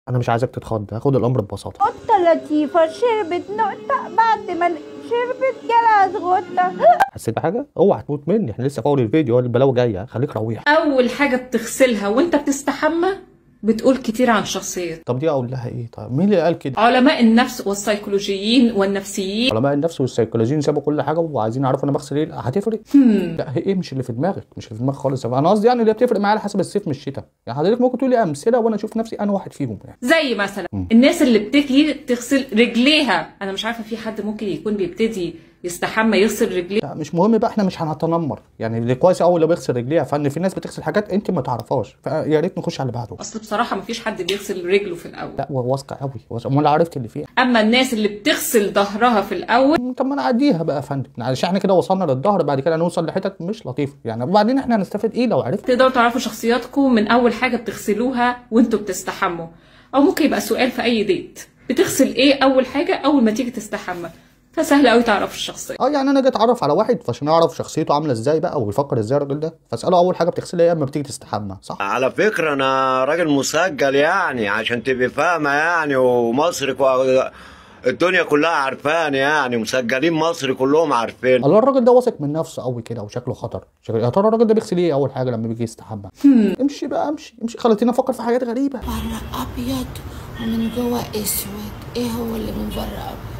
انا مش عايزك تتخض هاخد الامر ببساطه قطة لطيفة شربت نقطة بعد ما شربت جالها غطة حسيت بحاجه اوعى تموت مني احنا لسه في اول الفيديو البلاوي جايه خليك رويح اول حاجه بتغسلها وانت بتستحمى بتقول كتير عن شخصيتك طب دي اقول لها ايه طيب مين اللي قال كده علماء النفس والسيكولوجيين والنفسيين علماء النفس والسيكولوجيين سابوا كل حاجه وعايزين يعرفوا انا بغسل ايه لا، هتفرق لا هي ايه مش اللي في دماغك مش اللي في دماغك خالص انا قصدي يعني اللي بتفرق معايا على حسب الصيف من الشتاء يعني حضرتك ممكن تقولي امثله وانا اشوف نفسي انا واحد فيهم يعني زي مثلا الناس اللي بتجي تغسل رجليها انا مش عارفه في حد ممكن يكون بيبتدي يستحمى يغسل رجليه لا مش مهم بقى احنا مش هنتنمر يعني اللي كويس قوي اللي بيغسل رجليها فان في ناس بتغسل حاجات انت ما تعرفهاش فيا ريت نخش على اللي بعده اصل بصراحه مفيش حد بيغسل رجله في الاول لا واثقه قوي واثقة. امال عرفت اللي فيها اما الناس اللي بتغسل ظهرها في الاول طب ما نعديها بقى يا فندم علشان احنا كده وصلنا للظهر بعد كده نوصل لحتت مش لطيفه يعني وبعدين احنا هنستفيد ايه لو عرفت تقدروا تعرفوا شخصياتكم من اول حاجه بتغسلوها وانتوا بتستحموا او ممكن يبقى سؤال في اي ديت بتغسل ايه اول حاجه اول ما تيجي تستحمى فسهل قوي تعرفوا الشخصيه اه يعني انا جيت اتعرف على واحد فعشان اعرف شخصيته عامله ازاي بقى وبيفكر ازاي الراجل ده فاساله اول حاجه بتغسلها ايه اما بتيجي تستحمى صح على فكرة أنا راجل مسجل يعني عشان تبقي فاهمة يعني ومصر كو- الدنيا كلها عارفاني يعني مسجلين مصر كلهم عارفين الله الراجل ده واثق من نفسه قوي كده وشكله خطر شكله يا ترى الراجل ده بيغسل ايه اول حاجه لما بيجي يستحمى امشي بقى امشي امشي خليتيني افكر في حاجات غريبه بره ابيض ومن جوه اسود ايه هو اللي من بره ابيض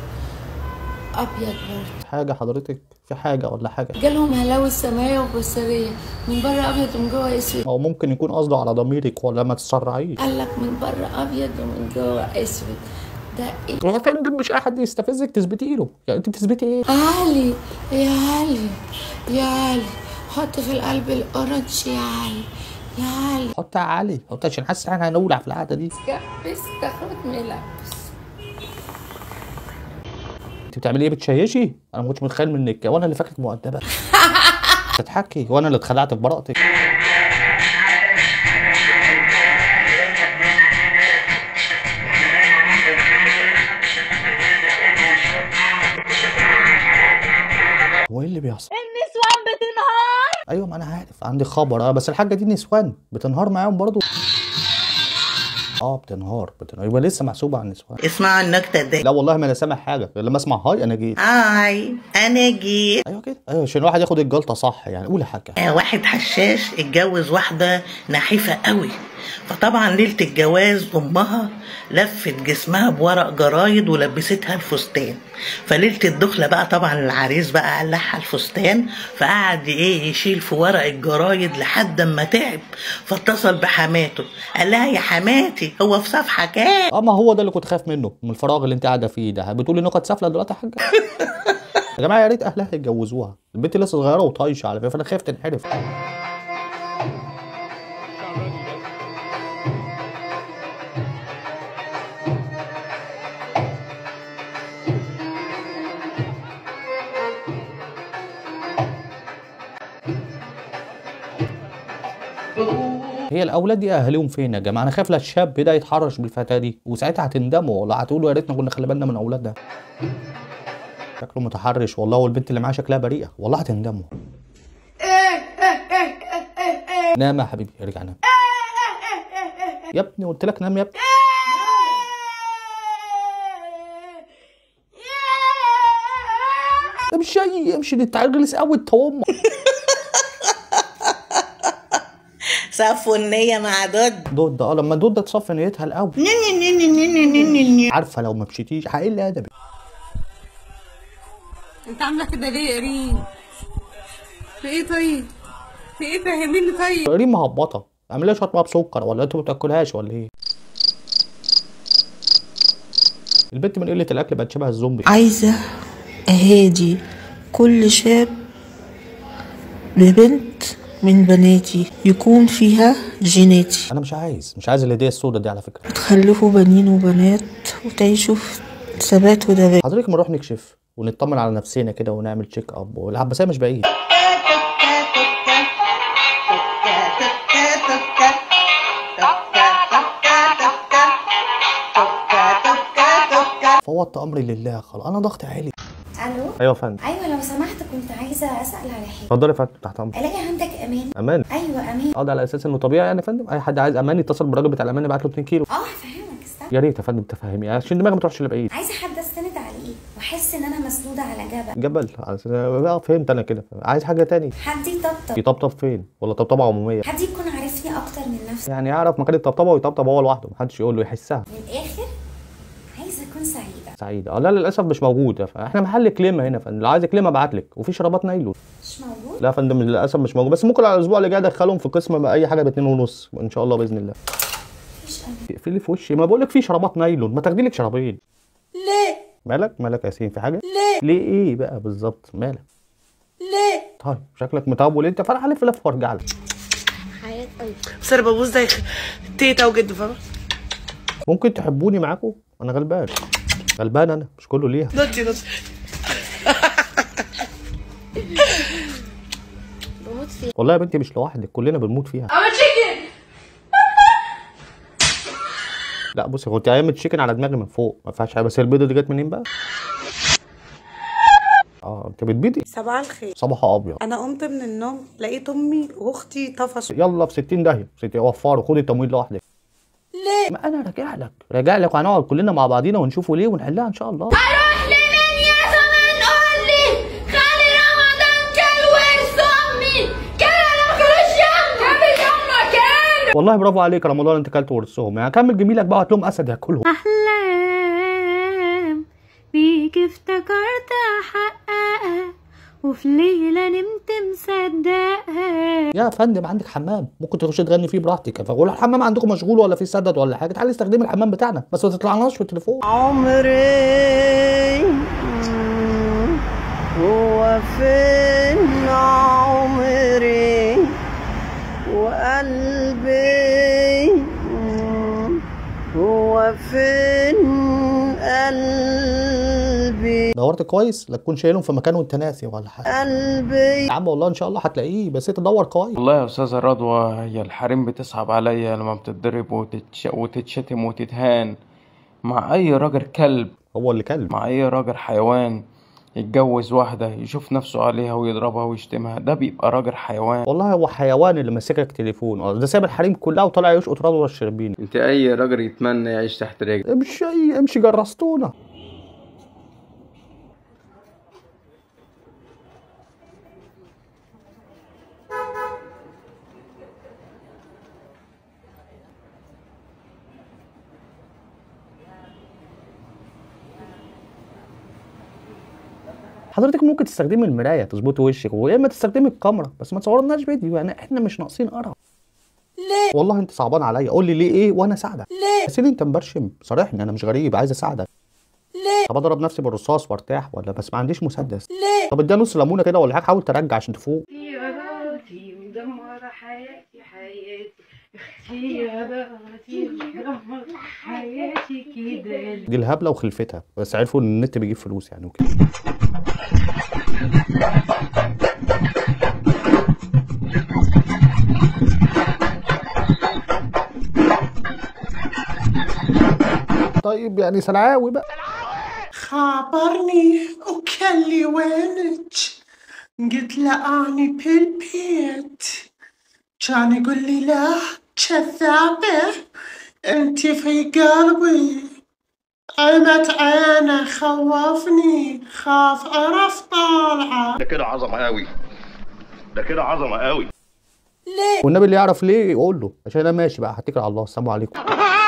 ابيض برضه حاجه حضرتك في حاجه ولا حاجه جالهم هلاوس سمايه وبصريه من بره ابيض ومن جوه اسود او ممكن يكون قصده على ضميرك ولا ما تسرعيش قال لك من بره ابيض ومن جوه اسود ده ايه يا فندم مش اي حد يستفزك تثبتي له يعني انت بتثبتي ايه علي يا علي يا علي حط في القلب الاورنج يا علي يا علي حط يا علي حط عشان حاسس ان احنا هنولع في القعده دي كبس تاخد ملبس انت بتعملي ايه بتشيشي انا ما كنتش متخيل منك وانا اللي فاكرك مؤدبه تضحكي وانا اللي اتخدعت في براءتك هو ايه اللي بيحصل؟ النسوان بتنهار ايوه ما انا عارف عندي خبر اه بس الحاجه دي نسوان بتنهار معاهم برضو اه بتنهار بتنهار يبقى لسه محسوبه على النسوان اسمعوا النكتة دي لا والله ما انا سامع حاجه غير لما اسمع هاي انا جيت هاي انا جيت ايوه كده ايوه عشان الواحد ياخد الجلطه صح يعني قول يا حاجه آه، واحد حشاش اتجوز واحدة نحيفة قوي فطبعا ليلة الجواز أمها لفت جسمها بورق جرايد ولبستها الفستان فليلة الدخلة بقى طبعا العريس بقى قلعها الفستان فقعد ايه يشيل في ورق الجرايد لحد ما تعب فاتصل بحماته قال لها يا حماتي هو في صفحة كام اه ما هو ده اللي كنت خايف منه من الفراغ اللي انت قاعده فيه ده بتقولي نكت سافله دلوقتي يا حاجه يا جماعه يا ريت اهلها يتجوزوها البنت لسه صغيره وطايشه على فكره فانا خايف تنحرف هي الاولاد دي اهاليهم فين يا جماعه انا خايف لا الشاب ده يتحرش بالفتاه دي وساعتها هتندموا والله هتقولوا يا ريتنا كنا خلي بالنا من اولادنا شكله متحرش والله والبنت اللي معاه شكلها بريئه والله هتندموا نام يا حبيبي ارجع نام يا ابني قلت لك نام يا ابني امشي امشي دي تعجلس قوي التوم صفوا النية مع دود دود اه لما دود تصفي نيتها الاول عارفه لو ما مشيتيش هقل ادبي انت عامله كده ليه يا ريم في ايه طيب في ايه فهميني طيب ريم مهبطه اعملها شويه ميه بسكر ولا انتوا ما بتاكلهاش ولا ايه البنت من قله الاكل بقت شبه الزومبي عايزة أهادي كل شاب ببنت من بناتي يكون فيها جيناتي انا مش عايز مش عايز الهديه السوداء دي على فكره وتخلفوا بنين وبنات وتعيشوا في ثبات ودبات حضرتك ما نروح نكشف ونطمن على نفسنا كده ونعمل تشيك اب والعباسيه مش بعيد فوضت امري لله خلاص انا ضغطي عالي الو ايوه يا فندم ايوه لو سمحت كنت عايزه اسال على حاجه اتفضلي يا فندم تحت امرك الاقي عندك امان امان ايوه امان اه ده على اساس انه طبيعي يعني يا فندم اي حد عايز امان يتصل بالراجل بتاع الامان يبعت له 2 كيلو اه هفهمك استنى يا ريت يا فندم تفهمي عشان دماغي ما تروحش لبعيد عايزه حد استند عليه واحس ان انا مسنوده على جبل جبل اه فهمت انا كده عايز حاجه تاني حد يطبطب يطبطب فين ولا طبطبه عموميه حد يكون عارفني اكتر من نفسي يعني يعرف مكان الطبطبه ويطبطب هو لوحده محدش يقول له يحسها من الاخر عايزه اكون سعيده سعيد اه لا للاسف مش موجود احنا محل كلمه هنا يا فندم لو عايز كلمه ابعت لك وفي شرابات نايلون مش موجود لا يا فندم للاسف مش موجود بس ممكن على الاسبوع اللي جاي ادخلهم في قسم اي حاجه باتنين ونص ان شاء الله باذن الله مفيش امل اقفلي في وشي ما بقول لك في شرابات نايلون ما تاخدي لك شرابين ليه مالك مالك يا ياسين في حاجه ليه ليه ايه بقى بالظبط مالك ليه طيب شكلك مطول انت فانا هلف لف وارجع لك حياة قلبي بس انا ببوس زي تيتا وجد فاهمه ممكن تحبوني معاكم انا غلبان غلبان انا مش كله ليها نوتي نوتي بموت فيه والله يا بنتي مش لوحدك كلنا بنموت فيها لا بصي هو انت ايام التشيكن على دماغي من فوق ما فيهاش حاجه بس هي البيضه دي جت منين بقى اه انت بتبيضي صباح الخير صباح ابيض انا قمت من النوم لقيت امي واختي طفشوا يلا في 60 داهيه ستي وفروا خدي التمويل لوحدك ليه ما انا راجع لك راجع لك وهنقعد كلنا مع بعضينا ونشوفوا ليه ونحلها ان شاء الله اروح لمن يا زمان قول لي خلي رمضان كل ورث امي كان انا مخرج يم كمل يمك كان والله برافو عليك يا رمضان انت كلت ورثهم يعني كمل جميلك بقى هات لهم اسد ياكلهم أحلام بيك افتكرت أحققها وفي ليلة نمت مصدقها يا فندم عندك حمام ممكن تخش تغني فيه براحتك فقول الحمام عندكم مشغول ولا في سدد ولا حاجه تعالي استخدمي الحمام بتاعنا بس ما تطلعناش في التليفون عمري هو فين عمري وقلبي هو فين قلبي دورت كويس لا تكون شايلهم في مكان وانت ناسي ولا حاجه قلبي يا عم والله ان شاء الله هتلاقيه بس انت تدور كويس والله يا استاذة رضوى هي الحريم بتصعب عليا لما بتتضرب وتتش... وتتشتم وتتهان مع اي راجل كلب هو اللي كلب مع اي راجل حيوان يتجوز واحدة يشوف نفسه عليها ويضربها ويشتمها ده بيبقى راجل حيوان والله هو حيوان اللي ماسكك تليفون اه ده ساب الحريم كلها وطلع يشقط رضوى الشربيني انت اي راجل يتمنى يعيش تحت رجلك امشي امشي جرستونا حضرتك ممكن تستخدمي المرايه تظبطي وشك ويا اما تستخدمي الكاميرا بس ما تصورناش فيديو يعني احنا مش ناقصين قرف ليه والله انت صعبان عليا قول لي ليه ايه وانا اساعدك ليه يا سيدي انت مبرشم صارحني انا مش غريب عايز اساعدك ليه طب اضرب نفسي بالرصاص وارتاح ولا بس ما عنديش مسدس ليه طب اديها نص ليمونه كده ولا حاجه حاول ترجع عشان تفوق يا بناتي مدمرة حياتي حياتي اختي يا بناتي مدمرة حياتي كده دي الهبله وخلفتها بس عرفوا ان النت بيجيب فلوس يعني وكده طيب يعني سلعاوي بقى خابرني وكلي وينك قلت له اني بالبيت كان يقول لي لا كذابة انت في قلبي عمت عينه خوفني خاف عرف طالعه ده كده عظمه قوي ده كده عظمه قوي ليه والنبي اللي يعرف ليه يقول له عشان انا ماشي بقى هتكل على الله السلام عليكم